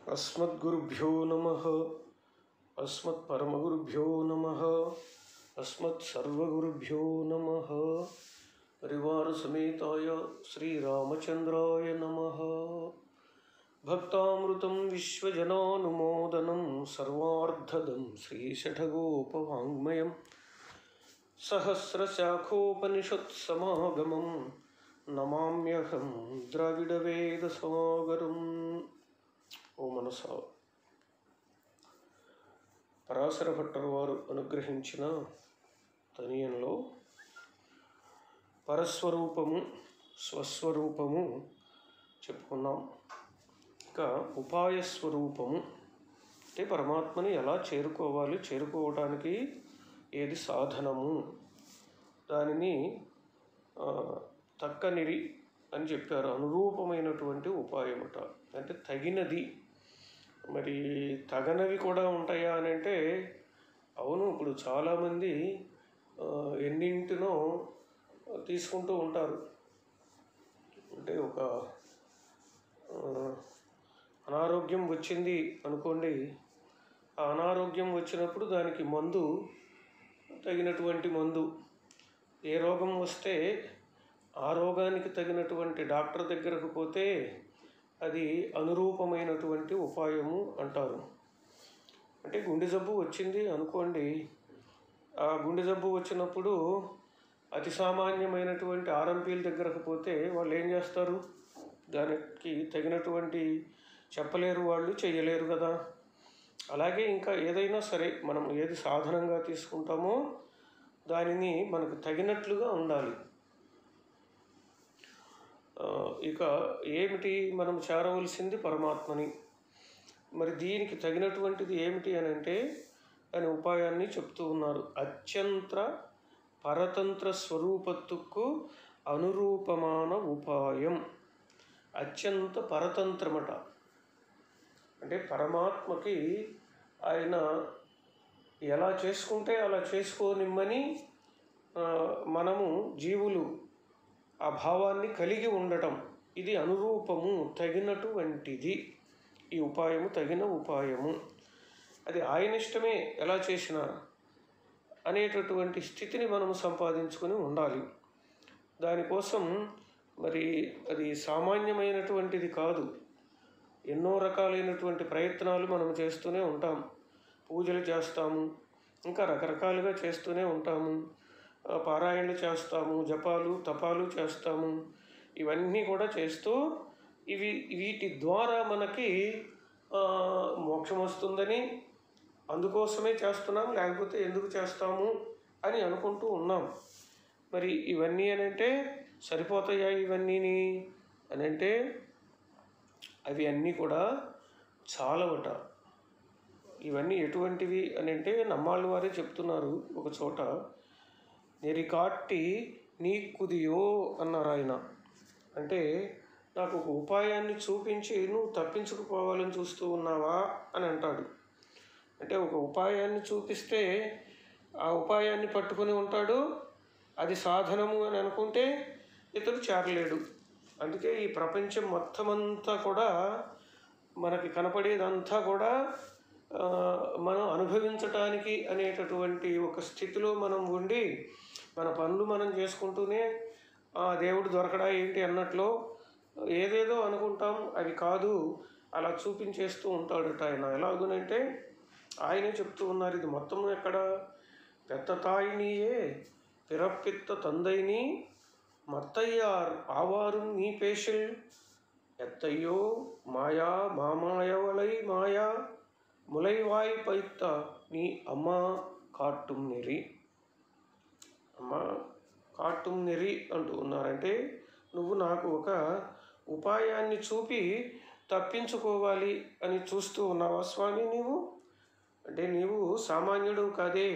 अस्मद्गुरुभ्यो नमः अस्मत्परमगुरुभ्यो नमः अस्मत्सर्वगुरुभ्यो नमः परिवारसमेताय श्रीरामचन्द्राय नमः भक्तामृतं विश्वजनानुमोदनं सर्वार्धदं श्रीषठगोपवाङ्मयं सहस्रशाखोपनिषत्समागमं నమామ్యహం ద్రవిడవేదసాగరం ఓ మనస పరాశర భట్టరు వారు అనుగ్రహించిన తనియంలో పరస్వరూపము స్వస్వరూపము చెప్పుకున్నాం ఇంకా ఉపాయ స్వరూపము అంటే పరమాత్మని ఎలా చేరుకోవాలి చేరుకోవడానికి ఏది సాధనము దానిని ఆ, తక్కనిరి అని చెప్పారు అనురూపమైనటువంటి ఉపాయమట అంటే తగినది మరి తగనవి కూడా ఉంటాయా అని అంటే అవును ఇప్పుడు చాలామంది ఆ, ఎన్నింటినో తీసుకుంటూ ఉంటారు అంటే ఒక ఆ, అనారోగ్యం వచ్చింది అనుకోండి ఆ అనారోగ్యం వచ్చినప్పుడు దానికి మందు తగినటువంటి మందు ఏ రోగం వస్తే ఆ రోగానికి తగినటువంటి డాక్టర్ దగ్గరకు పోతే అది అనురూపమైనటువంటి ఉపాయము అంటారు అంటే గుండె జబ్బు వచ్చింది అనుకోండి ఆ గుండె జబ్బు వచ్చినప్పుడు అతి సామాన్యమైనటువంటి ఆర్ఎంపీల దగ్గరకు పోతే వాళ్ళు ఏం చేస్తారు దానికి తగినటువంటి చెప్పలేరు వాళ్ళు చేయలేరు కదా అలాగే ఇంకా ఏదైనా సరే మనం ఏది సాధనంగా తీసుకుంటామో దానిని మనకు తగినట్లుగా ఉండాలి ఆ, ఇక ఏమిటి మనం చేరవలసింది పరమాత్మని మరి దీనికి తగినటువంటిది ఏమిటి అని అంటే అనే ఉపాయాన్ని చెప్తూ ఉన్నారు అత్యంత పరతంత్ర స్వరూపత్తుకు అనురూపమాన ఉపాయం అత్యంత పరతంత్రమట అంటే పరమాత్మకి ఆయన ఎలా చేసుకుంటే అలా చేసుకోనిమ్మని ఆ, మనము జీవులు ఆ భావాన్ని కలిగి ఉండటం ఇది అనురూపము తగినటువంటిది ఈ ఉపాయము తగిన ఉపాయము అది ఆయన ఇష్టమే ఎలా చేసినా అనేటటువంటి స్థితిని మనం సంపాదించుకొని ఉండాలి దానికోసం మరి అది సామాన్యమైనటువంటిది కాదు ఎన్నో రకాలైనటువంటి ప్రయత్నాలు మనం చేస్తూనే ఉంటాం పూజలు చేస్తాము ఇంకా రకరకాలుగా చేస్తూనే ఉంటాము ఆ, పారాయణలు చేస్తాము జపాలు తపాలు చేస్తాము ఇవన్నీ కూడా చేస్తూ ఇవి వీటి ద్వారా మనకి ఆ, మోక్షం వస్తుందని అందుకోసమే చేస్తున్నాం లేకపోతే ఎందుకు చేస్తాము అని అనుకుంటూ ఉన్నాం మరి ఇవన్నీ అని అంటే సరిపోతాయా ఇవన్నీని అని అంటే అవి అన్నీ కూడా చాలవట ఇవన్నీ ఎటువంటివి అని అంటే నమ్మాళ్ళ వారే చెప్తున్నారు ఒక చోట నెరికాట్టి నీ కుదియో అన్నారు ఆయన అంటే నాకు ఒక ఉపాయాన్ని చూపించి నువ్వు తప్పించుకుపోవాలని చూస్తూ ఉన్నావా అని అంటాడు అంటే ఒక ఉపాయాన్ని చూపిస్తే ఆ ఉపాయాన్ని పట్టుకొని ఉంటాడు అది సాధనము అని అనుకుంటే ఇతడు చేరలేడు అందుకే ఈ ప్రపంచం మొత్తం అంతా కూడా మనకి కనపడేదంతా కూడా ఆ, మనం అనుభవించటానికి అనేటటువంటి ఒక స్థితిలో మనం ఉండి మన పనులు మనం చేసుకుంటూనే ఆ, దేవుడు దొరకడా ఏంటి అన్నట్లో ఏదేదో అనుకుంటాం అవి కాదు అలా చూపించేస్తూ ఉంటాడట ఆయన ఎలాగునంటే ఆయనే చెప్తూ ఉన్నారు ఇది మొత్తం ఎక్కడ పెద్ద తాయినియే పిరప్పిత్త తందైని మత్తయ్యార్ ఆవారు నీ పేషల్ ఎత్తయ్యో మాయా మామాయవలై మాయా ములైవాయ్ పైత్త నీ అమ్మ కాట్టుం నెరి అమ్మ కాట్టుం నెరి అంటూ ఉన్నారంటే నువ్వు నాకు ఒక ఉపాయాన్ని చూపి తప్పించుకోవాలి అని చూస్తూ ఉన్నావా స్వామి నీవు అంటే నీవు సామాన్యుడు కాదే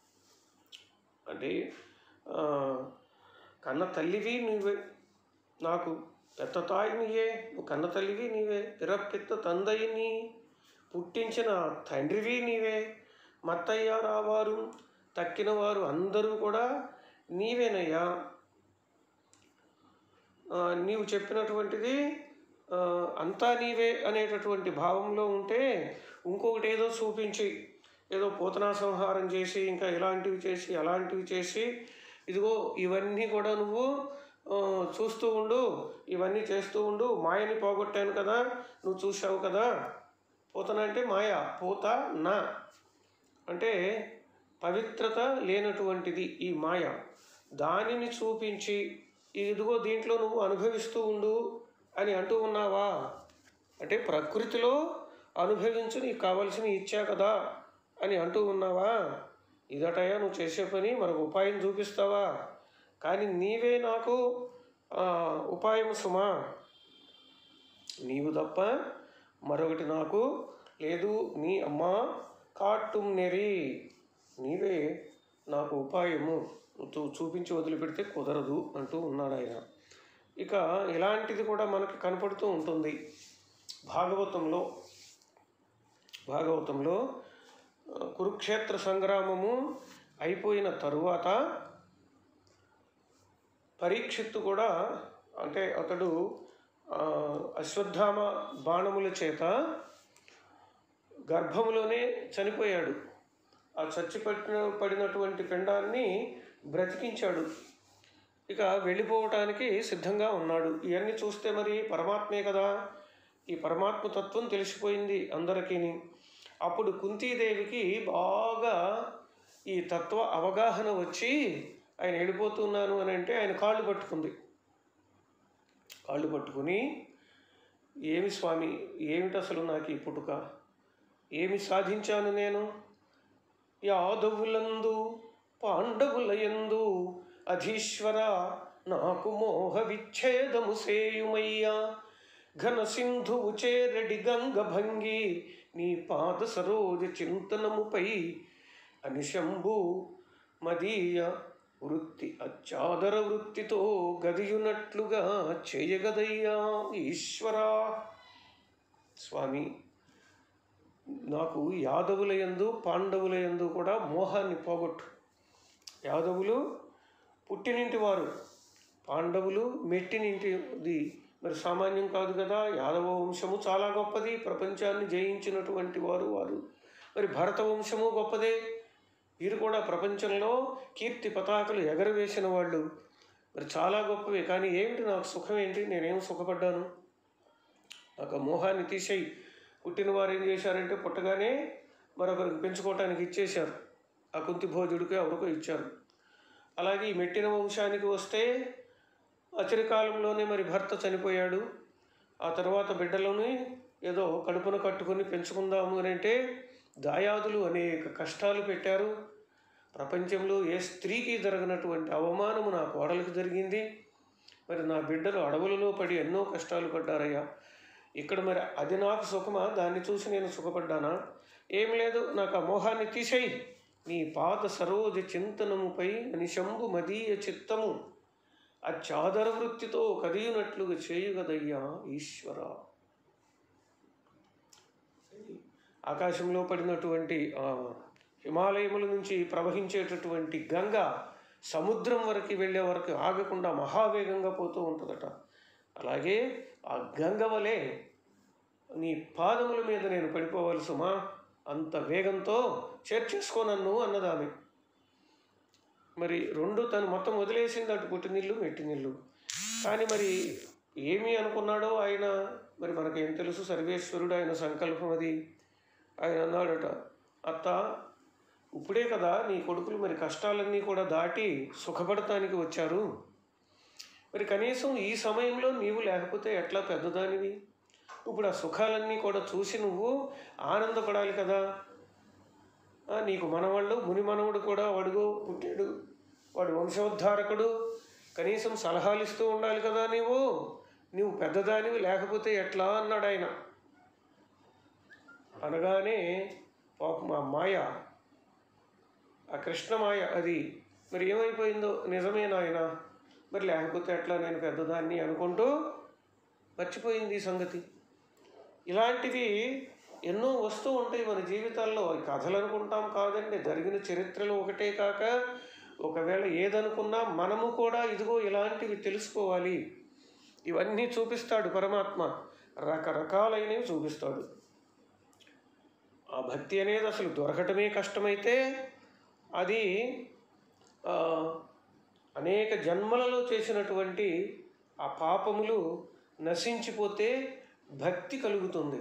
అంటే ఆ, కన్న తల్లివి నీవే నాకు పెద్ద తాయి నీయే నువ్వు కన్న తల్లివి నీవే పిరప్పెత్త తందయిని పుట్టించిన తండ్రివి నీవే మత్తయ్య రావారు తక్కిన వారు అందరూ కూడా నీవేనయ్యా ఆ, నీవు చెప్పినటువంటిది ఆ, అంతా నీవే అనేటటువంటి భావంలో ఉంటే ఇంకొకటి ఏదో చూపించి ఏదో పూతనా సంహారం చేసి ఇంకా ఇలాంటివి చేసి అలాంటివి చేసి ఇదిగో ఇవన్నీ కూడా నువ్వు ఆ, చూస్తూ ఉండు ఇవన్నీ చేస్తూ ఉండు మాయని పోగొట్టాను కదా నువ్వు చూసావు కదా పూతన అంటే మాయ పూత నా అంటే పవిత్రత లేనటువంటిది ఈ మాయ దానిని చూపించి ఇదిగో దీంట్లో నువ్వు అనుభవిస్తూ ఉండు అని అంటూ ఉన్నావా అంటే ప్రకృతిలో అనుభవించు నీకు కావలసిన ఇచ్చా కదా అని అంటూ ఉన్నావా ఇదటయా నువ్వు చేసే పని మరొక ఉపాయం చూపిస్తావా కానీ నీవే నాకు ఆ, ఉపాయం సుమా నీవు తప్ప మరొకటి నాకు లేదు నీ అమ్మ కాట్టుం నెరి నీవే నాకు ఉపాయము నువ్వు చూపించి వదిలిపెడితే కుదరదు అంటూ ఉన్నాడు ఆయన ఇక ఇలాంటిది కూడా మనకు కనపడుతూ ఉంటుంది భాగవతంలో భాగవతంలో ఆ, కురుక్షేత్ర సంగ్రామము అయిపోయిన తరువాత పరీక్షిత్తు కూడా అంటే అతడు ఆ, అశ్వత్థామ బాణముల చేత గర్భములోనే చనిపోయాడు ఆ చచ్చిపట్టిన పడినటువంటి పిండాన్ని బ్రతికించాడు ఇక వెళ్ళిపోవటానికి సిద్ధంగా ఉన్నాడు ఇవన్నీ చూస్తే మరి పరమాత్మే కదా ఈ పరమాత్మ తత్వం తెలిసిపోయింది అందరికీ అప్పుడు కుంతీదేవికి బాగా ఈ తత్వ అవగాహన వచ్చి ఆయన వెళ్ళిపోతున్నాను అని అంటే ఆయన కాళ్ళు పట్టుకుంది కాళ్ళు పట్టుకుని ఏమి స్వామి ఏమిటి అసలు నాకు ఈ పుట్టుక ఏమి సాధించాను నేను యాదవులందు పాండవులయందు అధీశ్వర నాకు మోహ విచ్ఛేదము సేయుమయ్యా ఘన సింధువు చేరడి గంగ భంగి నీ పాద సరోజ చింతనముపై అనిశంభు మదీయ వృత్తి అచ్చాదర వృత్తితో గదియునట్లుగా చేయగదయ్యా ఈశ్వరా స్వామి నాకు యాదవుల యందు పాండవుల యందు కూడా మోహాన్ని పోగొట్టు యాదవులు పుట్టినింటి వారు పాండవులు మెట్టినింటిది మరి సామాన్యం కాదు కదా యాదవ వంశము చాలా గొప్పది ప్రపంచాన్ని జయించినటువంటి వారు వారు మరి భరత వంశము గొప్పదే వీరు కూడా ప్రపంచంలో కీర్తి పతాకలు ఎగరవేసిన వాళ్ళు మరి చాలా గొప్పవే కానీ ఏమిటి నాకు సుఖం ఏంటి నేనేం సుఖపడ్డాను నాకు ఆ మోహాన్ని తీసేయి పుట్టిన వారు ఏం చేశారంటే పుట్టగానే మరొకరికి పెంచుకోవటానికి ఇచ్చేశారు ఆ కుంతి భోజుడికి ఎవరికో ఇచ్చారు అలాగే ఈ మెట్టిన వంశానికి వస్తే అచిరకాలంలోనే మరి భర్త చనిపోయాడు ఆ తర్వాత బిడ్డలని ఏదో కడుపున కట్టుకొని పెంచుకుందాము అని అంటే దాయాదులు అనేక కష్టాలు పెట్టారు ప్రపంచంలో ఏ స్త్రీకి జరగనటువంటి అవమానము నా కోడలికి జరిగింది మరి నా బిడ్డలు అడవులలో పడి ఎన్నో కష్టాలు పడ్డారయ్యా ఇక్కడ మరి అది నాకు సుఖమా దాన్ని చూసి నేను సుఖపడ్డానా ఏం లేదు నాకు ఆ మోహాన్ని తీసేయి నీ పాత సరోజ చింతనముపై నిశంభు మదీయ చిత్తము ఆ చాదర వృత్తితో కదియునట్లుగా చేయుగదయ్యా ఈశ్వర ఆకాశంలో పడినటువంటి ఆ హిమాలయముల నుంచి ప్రవహించేటటువంటి గంగ సముద్రం వరకు వెళ్ళే వరకు ఆగకుండా మహావేగంగా పోతూ ఉంటుందట అలాగే ఆ గంగ వలె నీ పాదముల మీద నేను పడిపోవాలి సుమా అంత వేగంతో చేర్చేసుకో నన్ను అన్నదామె మరి రెండు తను మొత్తం వదిలేసింది అటు పుట్టినిల్లు మెట్టినిల్లు కానీ మరి ఏమి అనుకున్నాడో ఆయన మరి మనకేం తెలుసు సర్వేశ్వరుడు ఆయన సంకల్పం అది ఆయన అన్నాడట అత్త ఇప్పుడే కదా నీ కొడుకులు మరి కష్టాలన్నీ కూడా దాటి సుఖపడటానికి వచ్చారు మరి కనీసం ఈ సమయంలో నీవు లేకపోతే ఎట్లా పెద్దదానివి ఇప్పుడు ఆ సుఖాలన్నీ కూడా చూసి నువ్వు ఆనందపడాలి కదా ఆ, నీకు మనవాళ్ళు ముని మనవుడు కూడా వాడుగో పుట్టాడు వాడు వంశోద్ధారకుడు కనీసం సలహాలు ఇస్తూ ఉండాలి కదా నీవు నువ్వు పెద్దదానివి లేకపోతే ఎట్లా అన్నాడు ఆయన అనగానే పాపం ఆ మాయ ఆ కృష్ణమాయ అది మరి ఏమైపోయిందో నిజమే నాయన మరి లేకపోతే ఎట్లా నేను పెద్దదాన్ని అనుకుంటూ మర్చిపోయింది ఈ సంగతి ఇలాంటివి ఎన్నో వస్తూ ఉంటాయి మన జీవితాల్లో ఈ కథలు అనుకుంటాం కాదండి జరిగిన చరిత్రలు ఒకటే కాక ఒకవేళ ఏదనుకున్నా మనము కూడా ఇదిగో ఇలాంటివి తెలుసుకోవాలి ఇవన్నీ చూపిస్తాడు పరమాత్మ రకరకాలైనవి చూపిస్తాడు ఆ భక్తి అనేది అసలు దొరకటమే కష్టమైతే అది ఆ, అనేక జన్మలలో చేసినటువంటి ఆ పాపములు నశించిపోతే భక్తి కలుగుతుంది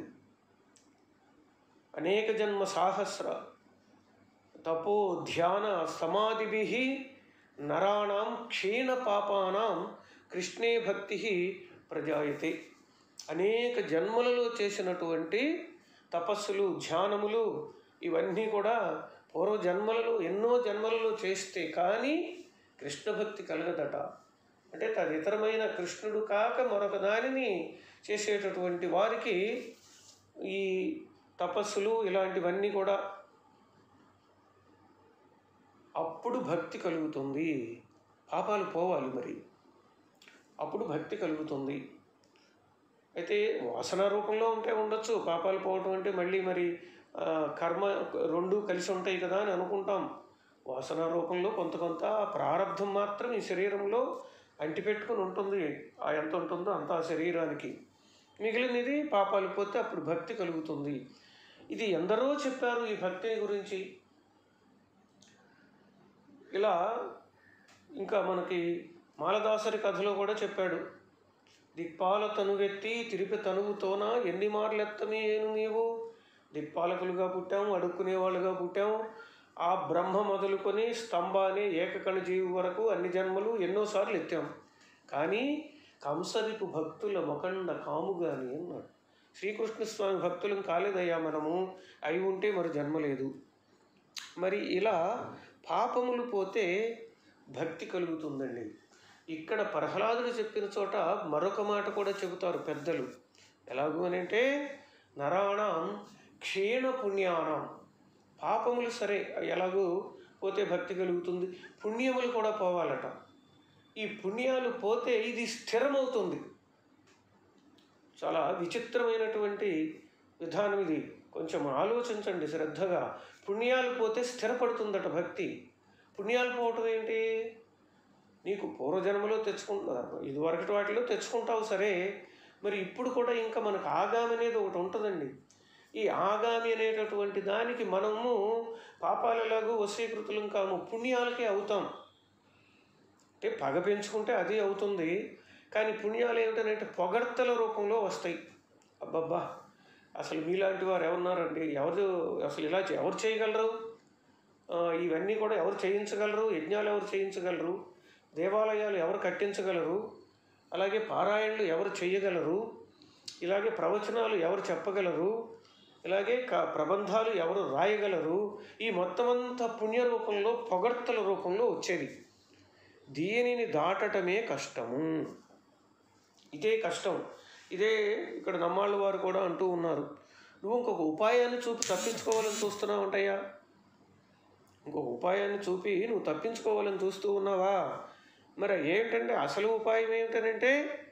అనేక జన్మ సాహస్ర తపో ధ్యాన సమాధిభి నరాణం క్షీణ పాపానాం కృష్ణే భక్తి ప్రజాయతే అనేక జన్మలలో చేసినటువంటి తపస్సులు ధ్యానములు ఇవన్నీ కూడా పూర్వ జన్మలలో ఎన్నో జన్మలలో చేస్తే కానీ కృష్ణ భక్తి కలగదట అంటే తదితరమైన కృష్ణుడు కాక మరొక దానిని చేసేటటువంటి వారికి ఈ తపస్సులు ఇలాంటివన్నీ కూడా అప్పుడు భక్తి కలుగుతుంది పాపాలు పోవాలి మరి అప్పుడు భక్తి కలుగుతుంది అయితే వాసన రూపంలో ఉంటే ఉండొచ్చు పాపాలు పోవటం అంటే మళ్ళీ మరి ఆ, కర్మ రెండు కలిసి ఉంటాయి కదా అని అనుకుంటాం వాసన రూపంలో కొంత కొంత ప్రారంధం మాత్రం ఈ శరీరంలో అంటిపెట్టుకుని ఉంటుంది ఆ ఎంత ఉంటుందో అంత ఆ శరీరానికి మిగిలినది పాపాలు పోతే అప్పుడు భక్తి కలుగుతుంది ఇది ఎందరో చెప్పారు ఈ భక్తిని గురించి ఇలా ఇంకా మనకి మాలదాసరి కథలో కూడా చెప్పాడు దిక్పాల తనువెత్తి తిరిపి తనువుతోన ఎన్ని మార్లెత్తమేను నీవు దిక్పాలకులుగా పుట్టాము అడుక్కునేవాళ్ళుగా పుట్టాము ఆ బ్రహ్మ మొదలుకొని స్తంభాన్ని ఏకకణ జీవి వరకు అన్ని జన్మలు ఎన్నోసార్లు ఎత్తాం కానీ కంసరిపు భక్తుల మొకండ కాముగాని అన్నాడు శ్రీకృష్ణ స్వామి భక్తులం కాలేదయ్యా మనము అయి ఉంటే మరి జన్మ లేదు మరి ఇలా పాపములు పోతే భక్తి కలుగుతుందండి ఇక్కడ ప్రహ్లాదుడు చెప్పిన చోట మరొక మాట కూడా చెబుతారు పెద్దలు ఎలాగూ అని అంటే నరాణం క్షీణ పుణ్యానం పాపములు సరే ఎలాగూ పోతే భక్తి కలుగుతుంది పుణ్యములు కూడా పోవాలట ఈ పుణ్యాలు పోతే ఇది స్థిరమవుతుంది చాలా విచిత్రమైనటువంటి విధానం ఇది కొంచెం ఆలోచించండి శ్రద్ధగా పుణ్యాలు పోతే స్థిరపడుతుందట భక్తి పుణ్యాలు పోవటం ఏంటి నీకు పూర్వజన్మలో తెచ్చుకుంటా ఇదివరకటి వాటిలో తెచ్చుకుంటావు సరే మరి ఇప్పుడు కూడా ఇంకా మనకు ఆగామి అనేది ఒకటి ఉంటుందండి ఈ ఆగామి అనేటటువంటి దానికి మనము పాపాలలాగూ వశీకృతులం కాము పుణ్యాలకే అవుతాం అంటే పగ పెంచుకుంటే అది అవుతుంది కానీ పుణ్యాలు ఏమిటంటే పొగడ్తల రూపంలో వస్తాయి అబ్బబ్బా అసలు మీలాంటి వారు ఎవరున్నారండి ఎవరు అసలు ఇలా చే- ఎవరు చేయగలరు ఆ, ఇవన్నీ కూడా ఎవరు చేయించగలరు యజ్ఞాలు ఎవరు చేయించగలరు దేవాలయాలు ఎవరు కట్టించగలరు అలాగే పారాయణలు ఎవరు చేయగలరు ఇలాగే ప్రవచనాలు ఎవరు చెప్పగలరు ఇలాగే క ప్రబంధాలు ఎవరు రాయగలరు ఈ మొత్తం అంతా పుణ్య రూపంలో పొగడ్తల రూపంలో వచ్చేది దీనిని దాటటమే కష్టము ఇదే కష్టం ఇదే ఇక్కడ నమ్మాళ్ళ వారు కూడా అంటూ ఉన్నారు నువ్వు ఇంకొక ఉపాయాన్ని చూపి తప్పించుకోవాలని చూస్తున్నావు ఉంటాయా ఇంకొక ఉపాయాన్ని చూపి నువ్వు తప్పించుకోవాలని చూస్తూ ఉన్నావా మరి ఏంటంటే అసలు ఉపాయం ఏమిటనంటే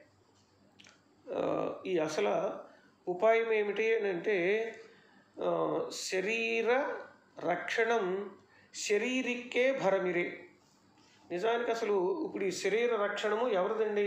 ఆ, ఈ అసలు ఉపాయం ఏమిటి అని అంటే ఆ, శరీర రక్షణం శరీరిక్కే భరమిరే నిజానికి అసలు ఇప్పుడు ఈ శరీర రక్షణము ఎవరిదండి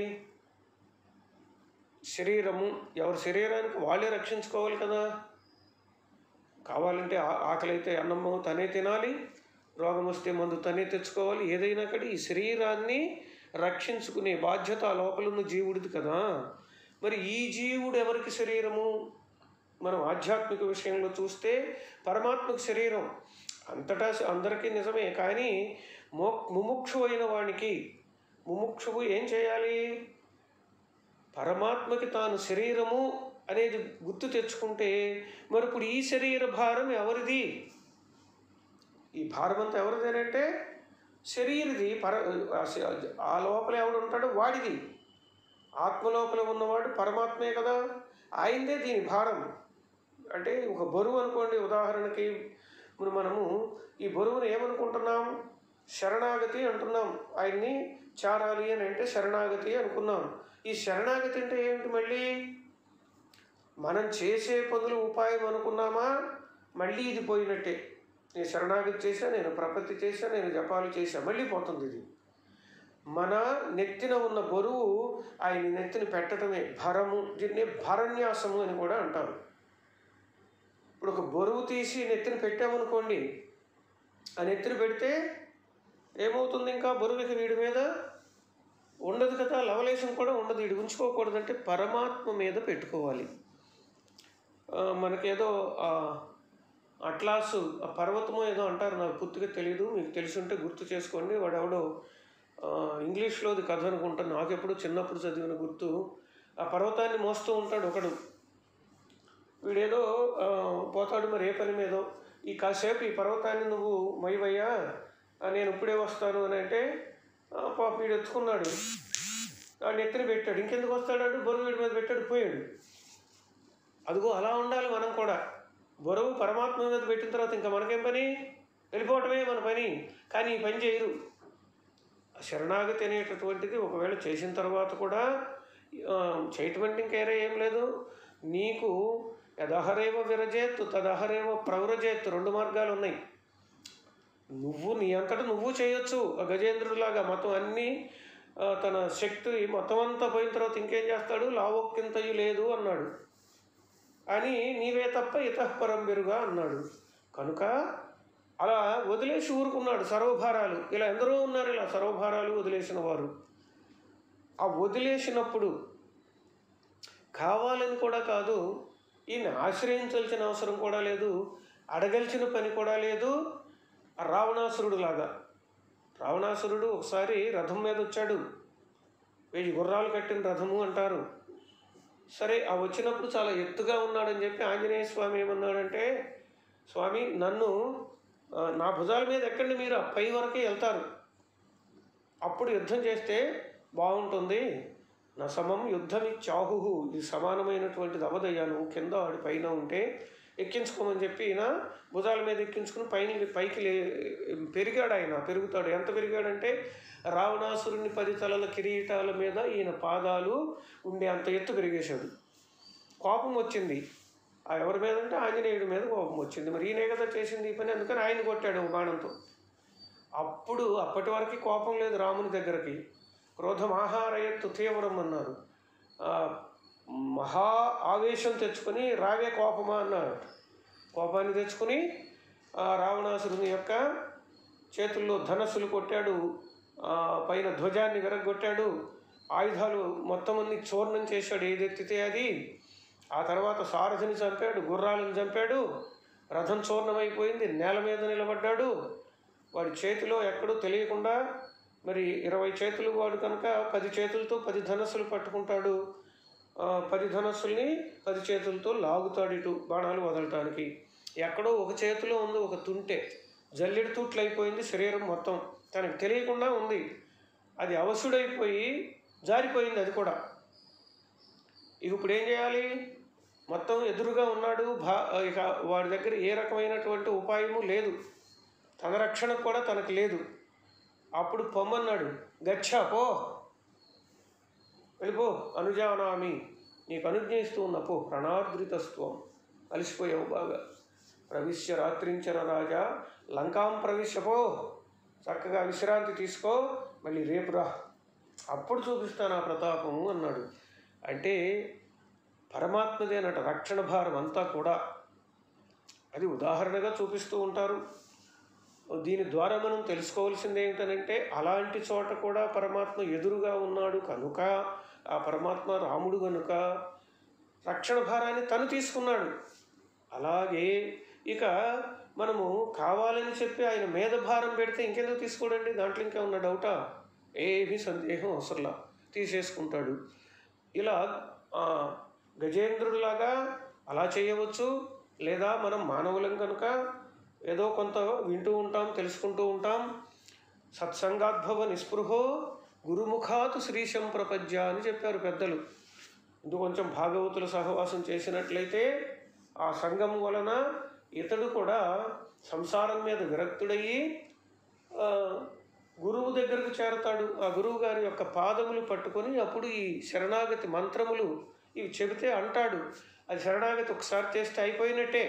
శరీరము ఎవరి శరీరానికి వాళ్ళే రక్షించుకోవాలి కదా కావాలంటే ఆ- ఆకలి అయితే అన్నము తనే తినాలి రోగం వస్తే మందు తనే తెచ్చుకోవాలి ఏదైనా కానీ ఈ శరీరాన్ని రక్షించుకునే బాధ్యత ఆ లోపల ఉన్న జీవుడిది కదా మరి ఈ జీవుడు ఎవరికి శరీరము మనం ఆధ్యాత్మిక విషయంలో చూస్తే పరమాత్మకు శరీరం అంతటా అందరికీ నిజమే కానీ మో ముముక్షు అయిన వానికి ముముక్షువు ఏం చేయాలి పరమాత్మకి తాను శరీరము అనేది గుర్తు తెచ్చుకుంటే మరి ఇప్పుడు ఈ శరీర భారం ఎవరిది ఈ భారం అంతా ఎవరిదేనంటే శరీరది పర ఆ శ- ఆ లోపల ఎవడు ఉంటాడో వాడిది ఆత్మ లోపల ఉన్నవాడు పరమాత్మే కదా ఆయనదే దీని భారం అంటే ఒక బరువు అనుకోండి ఉదాహరణకి ఇప్పుడు మనము ఈ బరువును ఏమనుకుంటున్నాం శరణాగతి అంటున్నాం ఆయన్ని చారాలి అని అంటే శరణాగతి అనుకున్నాం ఈ శరణాగతి అంటే ఏమిటి మళ్ళీ మనం చేసే పనులు ఉపాయం అనుకున్నామా మళ్ళీ ఇది పోయినట్టే నేను శరణాగతి చేశా నేను ప్రపత్తి చేశా నేను జపాలు చేశా మళ్ళీ పోతుంది ఇది మన నెత్తిన ఉన్న బరువు ఆయన నెత్తిన పెట్టడమే భరము దీన్ని భరన్యాసము అని కూడా అంటారు ఇప్పుడు ఒక బరువు తీసి నెత్తిన పెట్టామనుకోండి ఆ నెత్తిన పెడితే ఏమవుతుంది ఇంకా బరువుకి వీడి మీద ఉండదు కదా లవలేశం కూడా ఉండదు వీడి ఉంచుకోకూడదంటే పరమాత్మ మీద పెట్టుకోవాలి ఆ, మనకేదో ఆ అట్లాసు ఆ పర్వతమో ఏదో అంటారు నాకు పూర్తిగా తెలియదు మీకు తెలిసి ఉంటే గుర్తు చేసుకోండి వాడెవడో ఆ, ఇంగ్లీష్లోది కథ అనుకుంటాను నాకెప్పుడు చిన్నప్పుడు చదివిన గుర్తు ఆ పర్వతాన్ని మోస్తూ ఉంటాడు ఒకడు వీడేదో ఆ, పోతాడు మరి ఏ పని మీదో ఈ కాసేపు ఈ పర్వతాన్ని నువ్వు మైవయ్యా ఆ, నేను ఇప్పుడే వస్తాను అని అంటే ఆ, పాప వీడు ఎత్తుకున్నాడు వాడిని ఎత్తున పెట్టాడు ఇంకెందుకు వస్తాడు బరువు వీడి మీద పెట్టాడు పోయాడు అదిగో అలా ఉండాలి మనం కూడా బరువు పరమాత్మ మీద పెట్టిన తర్వాత ఇంకా మనకేం పని వెళ్ళిపోవటమే మన పని కానీ ఈ పని చేయరు ఆ శరణాగతి అనేటటువంటిది ఒకవేళ చేసిన తర్వాత కూడా ఆ, చేయటం అంటే ఇంకేరే ఏం లేదు నీకు యదహరేవ విరజేత్తు తదహరేవ ప్రవ్రజేత్తు రెండు మార్గాలు ఉన్నాయి నువ్వు నీ అంతటా నువ్వు చేయొచ్చు ఆ గజేంద్రుడిలాగా మొత్తం అన్నీ ఆ, తన శక్తి మొత్తం అంతా పోయిన తర్వాత ఇంకేం చేస్తాడు లావొక్కింతయు లేదు అన్నాడు అని నీవే తప్ప ఇతఃపరం బెరుగా అన్నాడు కనుక అలా వదిలేసి ఊరుకున్నాడు సర్వభారాలు ఇలా ఎందరో ఉన్నారు ఇలా సర్వభారాలు వదిలేసిన వారు ఆ వదిలేసినప్పుడు కావాలని కూడా కాదు ఈయన ఆశ్రయించాల్సిన అవసరం కూడా లేదు అడగల్చిన పని కూడా లేదు ఆ రావణాసురుడు లాగా రావణాసురుడు ఒకసారి రథం మీద వచ్చాడు వెయ్యి గుర్రాలు కట్టిన రథము అంటారు సరే ఆ వచ్చినప్పుడు చాలా ఎత్తుగా ఉన్నాడని చెప్పి ఆంజనేయ స్వామి ఏమన్నాడంటే స్వామి నన్ను ఆ, నా భుజాల మీద ఎక్కండి మీరు ఆ పై వరకే వెళ్తారు అప్పుడు యుద్ధం చేస్తే బాగుంటుంది నా సమం యుద్ధమి చాహు ఇది సమానమైనటువంటిది అవదయ్యా నువ్వు కింద వాడి పైన ఉంటే ఎక్కించుకోమని చెప్పి ఈయన భుజాల మీద ఎక్కించుకుని పైన పైకి లే పెరిగాడు ఆయన పెరుగుతాడు ఎంత పెరిగాడంటే రావణాసురుని పది తలల కిరీటాల మీద ఈయన పాదాలు ఉండే అంత ఎత్తు పెరిగేశాడు కోపం వచ్చింది ఆ ఎవరి మీద అంటే ఆంజనేయుడి మీద కోపం వచ్చింది మరి ఈయనే కదా చేసింది ఈ పని అందుకని ఆయన కొట్టాడు ఒక బాణంతో అప్పుడు అప్పటి వరకు కోపం లేదు రాముని దగ్గరకి క్రోధం ఆహారయత్తు తీవ్రం అన్నారు ఆ, మహా ఆవేశం తెచ్చుకొని రావే కోపమా అన్నారు కోపాన్ని తెచ్చుకొని ఆ రావణాసురుని యొక్క చేతుల్లో ధనస్సులు కొట్టాడు ఆ, పైన ధ్వజాన్ని విరగొట్టాడు ఆయుధాలు మొత్తం అన్ని చూర్ణం చేశాడు ఏదెత్తితే అది ఆ తర్వాత సారథిని చంపాడు గుర్రాలను చంపాడు రథం చూర్ణమైపోయింది నేల మీద నిలబడ్డాడు వాడి చేతిలో ఎక్కడో తెలియకుండా మరి ఇరవై చేతులు వాడు కనుక పది చేతులతో పది ధనస్సులు పట్టుకుంటాడు ఆ, పది ధనస్సుల్ని పది చేతులతో లాగుతాడు ఇటు బాణాలు వదలటానికి ఎక్కడో ఒక చేతిలో ఉంది ఒక తుంటె జల్లెడు తుట్లు అయిపోయింది శరీరం మొత్తం తనకు తెలియకుండా ఉంది అది అవసుడైపోయి జారిపోయింది అది కూడా ఇక ఇప్పుడు ఏం చేయాలి మొత్తం ఎదురుగా ఉన్నాడు భా ఇక వాడి దగ్గర ఏ రకమైనటువంటి ఉపాయము లేదు తన రక్షణ కూడా తనకు లేదు అప్పుడు పొమ్మన్నాడు గచ్చా పో వెళ్ళిపో అనుజానామి నీకు అనుజ్ఞయిస్తూ ఉన్న పో ప్రణార్ద్రితస్త్వం అలసిపోయావు బాగా ప్రవిశ్య రాత్రించర రాజా లంకాం ప్రవిశ్య పో చక్కగా విశ్రాంతి తీసుకో మళ్ళీ రేపు రా అప్పుడు చూపిస్తాను ఆ ప్రతాపము అన్నాడు అంటే పరమాత్మదేనట రక్షణ భారం అంతా కూడా అది ఉదాహరణగా చూపిస్తూ ఉంటారు దీని ద్వారా మనం తెలుసుకోవాల్సింది ఏంటంటే అలాంటి చోట కూడా పరమాత్మ ఎదురుగా ఉన్నాడు కనుక ఆ పరమాత్మ రాముడు కనుక రక్షణ భారాన్ని తను తీసుకున్నాడు అలాగే ఇక మనము కావాలని చెప్పి ఆయన మీద భారం పెడితే ఇంకెందుకు తీసుకోడండి దాంట్లో ఇంకా ఉన్న డౌటా ఏమీ సందేహం అవసరంలా తీసేసుకుంటాడు ఇలా ఆ, గజేంద్రుడిలాగా అలా చేయవచ్చు లేదా మనం మానవులం కనుక ఏదో కొంత వింటూ ఉంటాం తెలుసుకుంటూ ఉంటాం సత్సంగాద్భవ నిస్పృహో గురుముఖాతు శ్రీశం ప్రపద్య అని చెప్పారు పెద్దలు ఇందు కొంచెం భాగవతుల సహవాసం చేసినట్లయితే ఆ సంఘం వలన ఇతడు కూడా సంసారం మీద విరక్తుడయ్యి ఆ, గురువు దగ్గరకు చేరతాడు ఆ గురువు గారి యొక్క పాదములు పట్టుకొని అప్పుడు ఈ శరణాగతి మంత్రములు ఇవి చెబితే అంటాడు అది శరణాగతి ఒకసారి చేస్తే అయిపోయినట్టే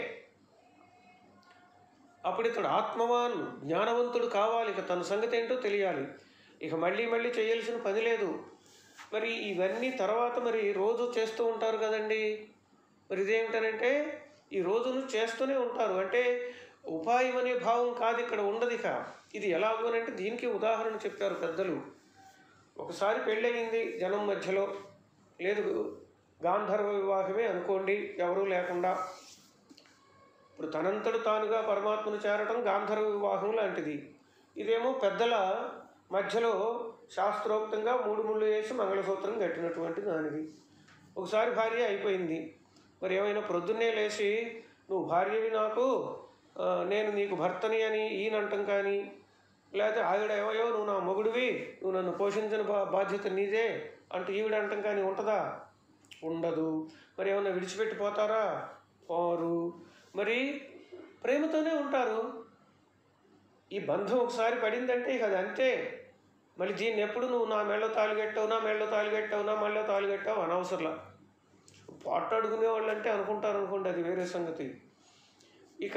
అప్పుడు ఇతడు ఆత్మవాన్ జ్ఞానవంతుడు కావాలి ఇక తన సంగతి ఏంటో తెలియాలి ఇక మళ్ళీ మళ్ళీ చేయాల్సిన పని లేదు మరి ఇవన్నీ తర్వాత మరి రోజు చేస్తూ ఉంటారు కదండి మరి ఇదేమిటనంటే ఈ రోజును చేస్తూనే ఉంటారు అంటే ఉపాయం అనే భావం కాదు ఇక్కడ ఉండదు ఇక ఇది ఎలాగోనంటే దీనికి ఉదాహరణ చెప్పారు పెద్దలు ఒకసారి పెళ్ళయింది జనం మధ్యలో లేదు గాంధర్వ వివాహమే అనుకోండి ఎవరూ లేకుండా ఇప్పుడు తనంతడు తానుగా పరమాత్మను చేరటం గాంధర్వ వివాహం లాంటిది ఇదేమో పెద్దల మధ్యలో శాస్త్రోక్తంగా మూడు ముళ్ళు వేసి మంగళసూత్రం కట్టినటువంటి దానిది ఒకసారి భార్య అయిపోయింది మరి ఏమైనా ప్రొద్దున్నే లేచి నువ్వు భార్యవి నాకు ఆ, నేను నీకు భర్తని అని ఈయనంటం కానీ లేకపోతే ఆవిడ ఏమయ్యో నువ్వు నా మొగుడివి నువ్వు నన్ను పోషించిన బా బాధ్యత నీదే అంటూ ఈవిడ అంటం కానీ ఉంటుందా ఉండదు మరి ఏమన్నా విడిచిపెట్టిపోతారా పోరు మరి ప్రేమతోనే ఉంటారు ఈ బంధం ఒకసారి పడిందంటే ఇక అది అంతే మళ్ళీ దీన్ని ఎప్పుడు నువ్వు నా మెళ్ళో తాలిగట్టావు నా మెళ్ళో తాలిగట్టావు నా మెళ్ళో తాలిగట్టావు అనవసరంలా పోట్లాడుకునే వాళ్ళు అంటే అనుకుంటారు అనుకోండి అది వేరే సంగతి ఇక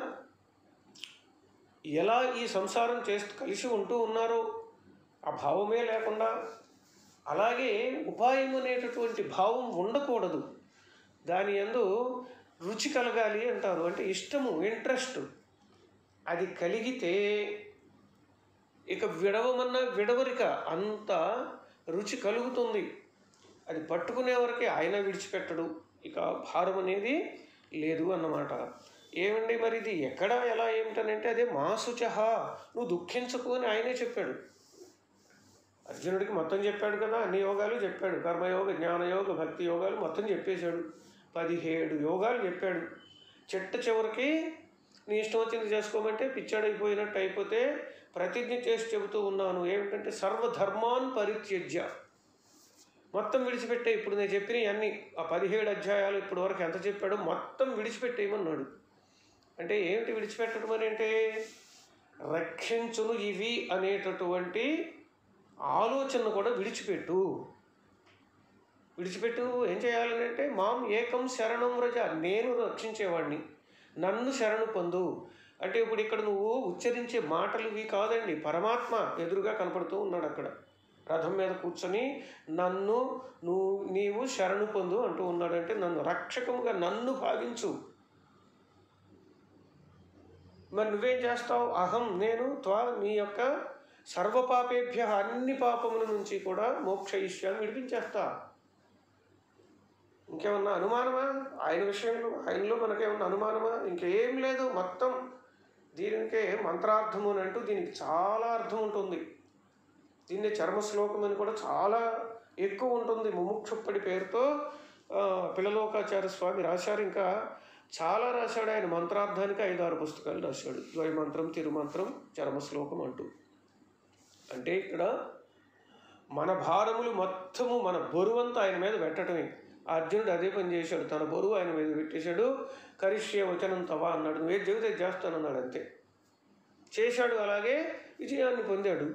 ఎలా ఈ సంసారం చేస్తూ కలిసి ఉంటూ ఉన్నారో ఆ భావమే లేకుండా అలాగే ఉపాయం అనేటటువంటి భావం ఉండకూడదు దాని యందు రుచి కలగాలి అంటారు అంటే ఇష్టము ఇంట్రెస్ట్ అది కలిగితే ఇక విడవమన్నా విడవరిక అంత రుచి కలుగుతుంది అది పట్టుకునే వరకే ఆయన విడిచిపెట్టడు ఇక భారం అనేది లేదు అన్నమాట ఏమండి మరి ఇది ఎక్కడ ఎలా ఏమిటనంటే అదే మాసుచహ నువ్వు దుఃఖించకు అని ఆయనే చెప్పాడు అర్జునుడికి మొత్తం చెప్పాడు కదా అన్ని యోగాలు చెప్పాడు కర్మయోగ జ్ఞానయోగ భక్తి యోగాలు మొత్తం చెప్పేశాడు పదిహేడు యోగాలు చెప్పాడు చిట్ట చివరికి నీ ఇష్టం వచ్చింది చేసుకోమంటే పిచ్చాడైపోయినట్టు అయిపోతే ప్రతిజ్ఞ చేసి చెబుతూ ఉన్నాను ఏమిటంటే సర్వధర్మాన్ పరిత్యజ్య మొత్తం విడిచిపెట్టే ఇప్పుడు నేను చెప్పిన అన్ని ఆ పదిహేడు అధ్యాయాలు ఇప్పటి వరకు ఎంత చెప్పాడో మొత్తం విడిచిపెట్టేయమన్నాడు అంటే ఏమిటి విడిచిపెట్టడం అని అంటే రక్షించును ఇవి అనేటటువంటి ఆలోచన కూడా విడిచిపెట్టు విడిచిపెట్టు ఏం చేయాలని అంటే మాం ఏకం శరణం వ్రజ నేను రక్షించేవాడిని నన్ను శరణు పొందు అంటే ఇప్పుడు ఇక్కడ నువ్వు ఉచ్చరించే మాటలు ఇవి కాదండి పరమాత్మ ఎదురుగా కనపడుతూ ఉన్నాడు అక్కడ రథం మీద కూర్చొని నన్ను నువ్వు నీవు శరణు పొందు అంటూ ఉన్నాడంటే నన్ను రక్షకముగా నన్ను భావించు మరి నువ్వేం చేస్తావు అహం నేను త్వా నీ యొక్క సర్వపాపేభ్య అన్ని పాపముల నుంచి కూడా మోక్ష ఇష్యాన్ని విడిపించేస్తా ఇంకేమన్నా అనుమానమా ఆయన విషయంలో ఆయనలో మనకేమన్నా అనుమానమా ఇంకేం లేదు మొత్తం దీనికే మంత్రార్థము అని అంటూ దీనికి చాలా అర్థం ఉంటుంది దీన్ని చర్మ శ్లోకం అని కూడా చాలా ఎక్కువ ఉంటుంది ముముక్షుప్పటి పేరుతో ఆ, పిల్లలోకాచార్య స్వామి రాశారు ఇంకా చాలా రాశాడు ఆయన మంత్రార్థానికి ఐదారు పుస్తకాలు రాశాడు ద్వైమంత్రం తిరుమంత్రం చర్మ శ్లోకం అంటూ అంటే ఇక్కడ మన భారములు మొత్తము మన బరువంతా ఆయన మీద పెట్టడమే ఆ అర్జునుడు అదే పని చేశాడు తన బరువు ఆయన మీద పెట్టేశాడు కరిష్య వచనం తవా అన్నాడు నువ్వే చెబితే చేస్తానన్నాడు అంతే చేశాడు అలాగే విజయాన్ని పొందాడు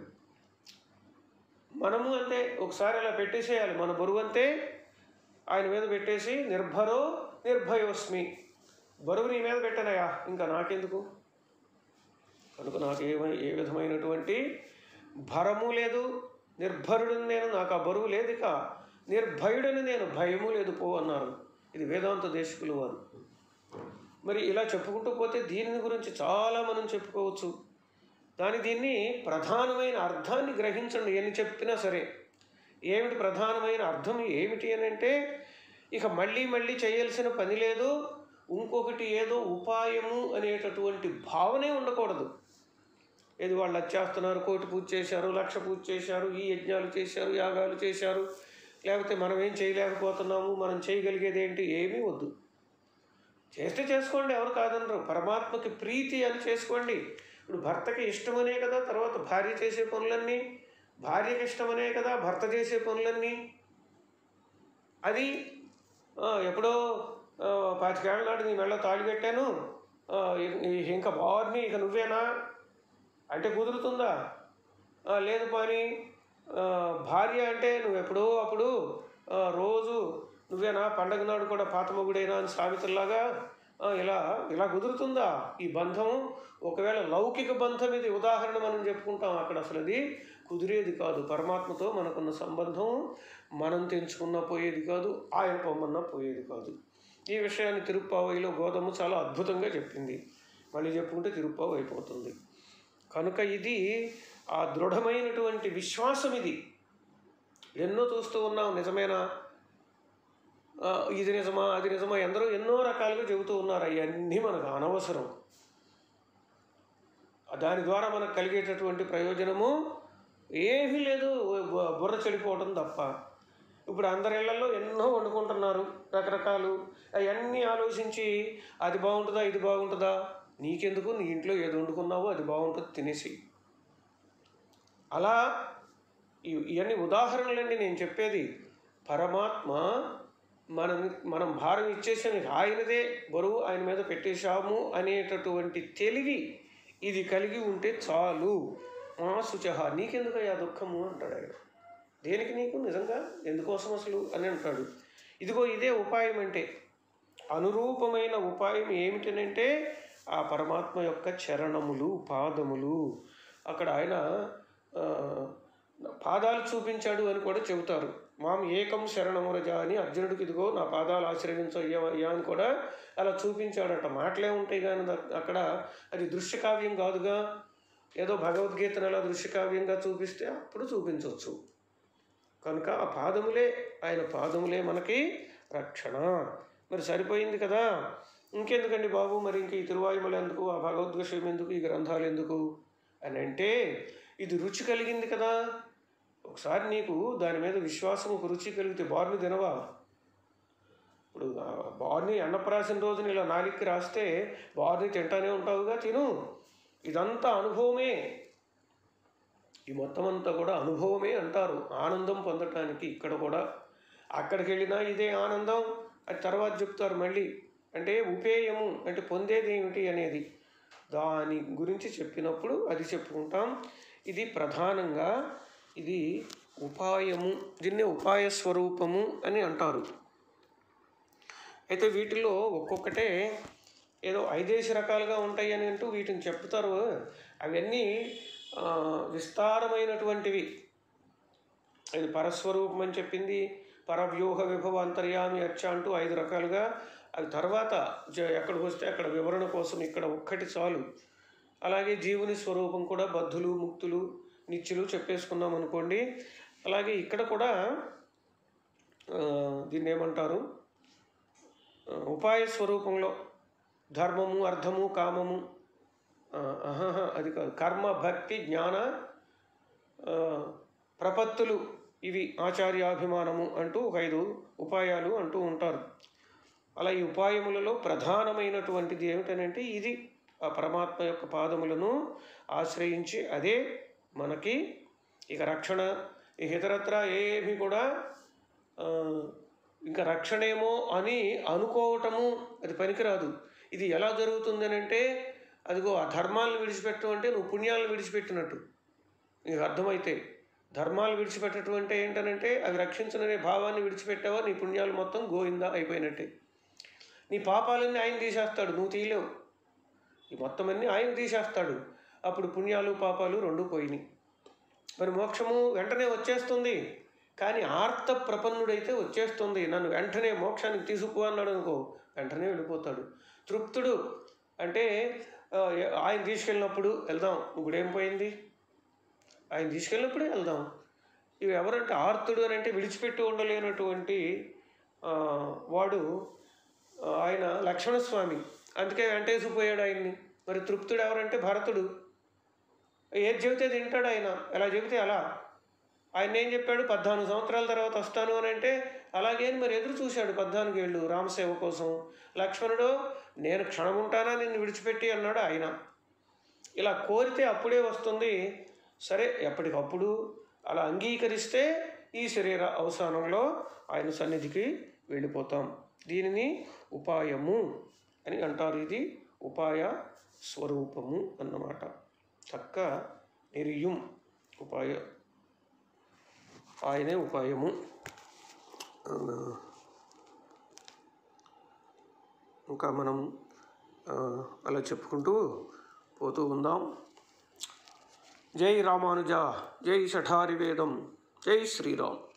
మనము అంతే ఒకసారి అలా పెట్టేసేయాలి మన బరువు అంతే ఆయన మీద పెట్టేసి నిర్భరో నిర్భయోస్మి బరువు నీ మీద పెట్టనయా ఇంకా నాకెందుకు కనుక నాకు ఏ ఏ విధమైనటువంటి భరము లేదు నిర్భరుడిని నేను నాకు ఆ బరువు లేదు ఇక నిర్భయుడని నేను భయము లేదు పో అన్నారు ఇది వేదాంత దేశకులు వారు మరి ఇలా చెప్పుకుంటూ పోతే దీని గురించి చాలా మనం చెప్పుకోవచ్చు దాని దీన్ని ప్రధానమైన అర్థాన్ని గ్రహించండి ఎన్ని చెప్పినా సరే ఏమిటి ప్రధానమైన అర్థం ఏమిటి అని అంటే ఇక మళ్ళీ మళ్ళీ చేయాల్సిన పని లేదు ఇంకొకటి ఏదో ఉపాయము అనేటటువంటి భావనే ఉండకూడదు ఏది వాళ్ళు అది చేస్తున్నారు కోటి పూజ చేశారు లక్ష పూజ చేశారు ఈ యజ్ఞాలు చేశారు యాగాలు చేశారు లేకపోతే మనం ఏం చేయలేకపోతున్నాము మనం చేయగలిగేది ఏంటి ఏమీ వద్దు చేస్తే చేసుకోండి ఎవరు కాదనరు పరమాత్మకి ప్రీతి అని చేసుకోండి ఇప్పుడు భర్తకి ఇష్టమనే కదా తర్వాత భార్య చేసే పనులన్నీ భార్యకి ఇష్టమనే కదా భర్త చేసే పనులన్నీ అది ఆ, ఎప్పుడో ఆ, పాతికేళ్ల నాడు నీ మెళ్ళ తాళి కట్టాను ఆ, ఇక- ఇక ఇంకా బాగుని ఇక నువ్వేనా అంటే కుదురుతుందా ఆ, లేదు పని ఆ, భార్య అంటే నువ్వు ఎప్పుడో అప్పుడు ఆ, రోజు నువ్వేనా పండగ నాడు కూడా పాత మొగుడైనా అని సామెతల్లాగా ఆ, ఇలా ఇలా కుదురుతుందా ఈ బంధం ఒకవేళ లౌకిక బంధం ఇది ఉదాహరణ మనం చెప్పుకుంటాం అక్కడ అసలు అది కుదిరేది కాదు పరమాత్మతో మనకున్న సంబంధం మనం తెంచుకున్నా పోయేది కాదు ఆయన పొమ్మన్నా పోయేది కాదు ఈ విషయాన్ని తిరుప్పావయిలో గోధుమ చాలా అద్భుతంగా చెప్పింది మళ్ళీ చెప్పుకుంటే తిరుప్పావు అయిపోతుంది కనుక ఇది ఆ దృఢమైనటువంటి విశ్వాసం ఇది ఎన్నో చూస్తూ ఉన్నాం నిజమేనా ఆ, ఇది నిజమా అది నిజమా ఎందరో ఎన్నో రకాలుగా చెబుతూ ఉన్నారు అవన్నీ మనకు అనవసరం దాని ద్వారా మనకు కలిగేటటువంటి ప్రయోజనము ఏమీ లేదు బు- బుర్ర చెడిపోవడం తప్ప ఇప్పుడు అందరి ఇళ్లలో ఎన్నో వండుకుంటున్నారు రకరకాలు అవన్నీ ఆలోచించి అది బాగుంటుందా ఇది బాగుంటుందా నీకెందుకు నీ ఇంట్లో ఏది వండుకున్నావో అది బాగుంటుంది తినేసి అలా ఇ- ఇవన్నీ ఉదాహరణలండి నేను చెప్పేది పరమాత్మ మనం మనం భారం ఇచ్చేసిన ఆయనదే బరువు ఆయన మీద పెట్టేశాము అనేటటువంటి తెలివి ఇది కలిగి ఉంటే చాలు మా శుచహ నీకెందుకయ్యా దుఃఖము అంటాడు ఆయన దేనికి నీకు నిజంగా ఎందుకోసం అసలు అని అంటాడు ఇదిగో ఇదే ఉపాయం అంటే అనురూపమైన ఉపాయం ఏమిటనంటే ఆ పరమాత్మ యొక్క చరణములు పాదములు అక్కడ ఆయన ఆ, పాదాలు చూపించాడు అని కూడా చెబుతారు మాం ఏకం శరణమురజ అని అర్జునుడికి ఇదిగో నా పాదాలు ఆశ్రయించయ్యా అయ్యా అని కూడా అలా చూపించాడట మాటలే ఉంటాయి కానీ ద- అక్కడ అది దృశ్యకావ్యం కాదుగా ఏదో భగవద్గీతను అలా దృశ్యకావ్యంగా చూపిస్తే అప్పుడు చూపించవచ్చు కనుక ఆ పాదములే ఆయన పాదములే మనకి రక్షణ మరి సరిపోయింది కదా ఇంకెందుకండి బాబు మరి ఇంక ఈ తిరువాయుమల ఎందుకు ఆ భగవద్విషయం ఎందుకు ఈ గ్రంథాలు ఎందుకు అని అంటే ఇది రుచి కలిగింది కదా ఒకసారి నీకు దాని మీద విశ్వాసం ఒక రుచి కలిగితే బార్ని తినవా ఇప్పుడు ఆ బార్ని అన్నప్రాసిన రోజున ఇలా నాలిక్కి రాస్తే బార్ని తింటానే ఉంటావుగా తిను ఇదంతా అనుభవమే ఈ మొత్తం అంతా కూడా అనుభవమే అంటారు ఆనందం పొందటానికి ఇక్కడ కూడా అక్కడికి వెళ్ళినా ఇదే ఆనందం అది తర్వాత చెప్తారు మళ్ళీ అంటే ఉపేయము అంటే పొందేది ఏమిటి అనేది దాని గురించి చెప్పినప్పుడు అది చెప్పుకుంటాం ఇది ప్రధానంగా ఇది ఉపాయము దీన్నే ఉపాయ స్వరూపము అని అంటారు అయితే వీటిలో ఒక్కొక్కటే ఏదో ఐదేసి రకాలుగా ఉంటాయి అని అంటూ వీటిని చెప్తారు అవన్నీ ఆ, విస్తారమైనటువంటివి ఇది పరస్వరూపం అని చెప్పింది పరవ్యూహ విభవ అంతర్యామి అచ్చ అంటూ ఐదు రకాలుగా అవి తర్వాత జ- ఎక్కడికి వస్తే అక్కడ వివరణ కోసం ఇక్కడ ఒక్కటి చాలు అలాగే జీవుని స్వరూపం కూడా బద్ధులు ముక్తులు నిత్యులు చెప్పేసుకున్నాం అనుకోండి అలాగే ఇక్కడ కూడా ఆ, దీన్ని ఏమంటారు ఆ, ఉపాయ స్వరూపంలో ధర్మము అర్థము కామము ఆ, అహహ, అది కాదు కర్మ భక్తి జ్ఞాన ఆ, ప్రపత్తులు ఇవి ఆచార్యాభిమానము అంటూ ఒక ఐదు ఉపాయాలు అంటూ ఉంటారు అలా ఈ ఉపాయములలో ప్రధానమైనటువంటిది ఏమిటనంటే ఇది ఆ పరమాత్మ యొక్క పాదములను ఆశ్రయించి అదే మనకి ఇక రక్షణ ఇక ఇతరత్ర ఏమి కూడా ఆ, ఇంకా రక్షణేమో అని అనుకోవటము అది పనికిరాదు ఇది ఎలా జరుగుతుంది అని అంటే అదిగో ఆ ధర్మాలను విడిచిపెట్టడం అంటే నువ్వు పుణ్యాలను విడిచిపెట్టినట్టు నీకు అర్థమైతే ధర్మాలు విడిచిపెట్టడం అంటే ఏంటనంటే అవి రక్షించననే భావాన్ని విడిచిపెట్టావా నీ పుణ్యాలు మొత్తం గోయిందా అయిపోయినట్టే నీ పాపాలన్నీ ఆయన తీసేస్తాడు నువ్వు తీయలేవు ఈ మొత్తం అన్నీ ఆయన తీసేస్తాడు అప్పుడు పుణ్యాలు పాపాలు రెండు పోయినాయి మరి మోక్షము వెంటనే వచ్చేస్తుంది కానీ ఆర్త ప్రపన్నుడైతే వచ్చేస్తుంది నన్ను వెంటనే మోక్షానికి తీసుకుపో అన్నాడు అనుకో వెంటనే వెళ్ళిపోతాడు తృప్తుడు అంటే ఆ, ఆయన తీసుకెళ్ళినప్పుడు వెళ్దాం ఇప్పుడు ఏం పోయింది ఆయన తీసుకెళ్ళినప్పుడే వెళ్దాం ఇవి ఎవరంటే ఆర్తుడు అని అంటే విడిచిపెట్టి ఉండలేనటువంటి ఆ, వాడు ఆ, ఆయన లక్ష్మణస్వామి అందుకే వెంటేసిపోయాడు ఆయన్ని మరి తృప్తుడు ఎవరంటే భరతుడు ఏది చెబితే తింటాడు ఆయన ఎలా చెబితే అలా ఆయన ఏం చెప్పాడు పద్నాలుగు సంవత్సరాల తర్వాత వస్తాను అని అంటే అలాగే అని మరి ఎదురు చూశాడు పద్నాలుగు ఏళ్ళు రామసేవ కోసం లక్ష్మణుడు నేను క్షణం ఉంటానా నిన్ను విడిచిపెట్టి అన్నాడు ఆయన ఇలా కోరితే అప్పుడే వస్తుంది సరే ఎప్పటికప్పుడు అలా అంగీకరిస్తే ఈ శరీర అవసానంలో ఆయన సన్నిధికి వెళ్ళిపోతాం దీనిని ఉపాయము అని అంటారు ఇది ఉపాయ స్వరూపము అన్నమాట చక్క నిరియుం ఉపాయ ఆయనే ఉపాయము ఆ, ఇంకా మనం ఆ, అలా చెప్పుకుంటూ పోతూ ఉందాం జై రామానుజ జై షఠారి వేదం జై శ్రీరామ్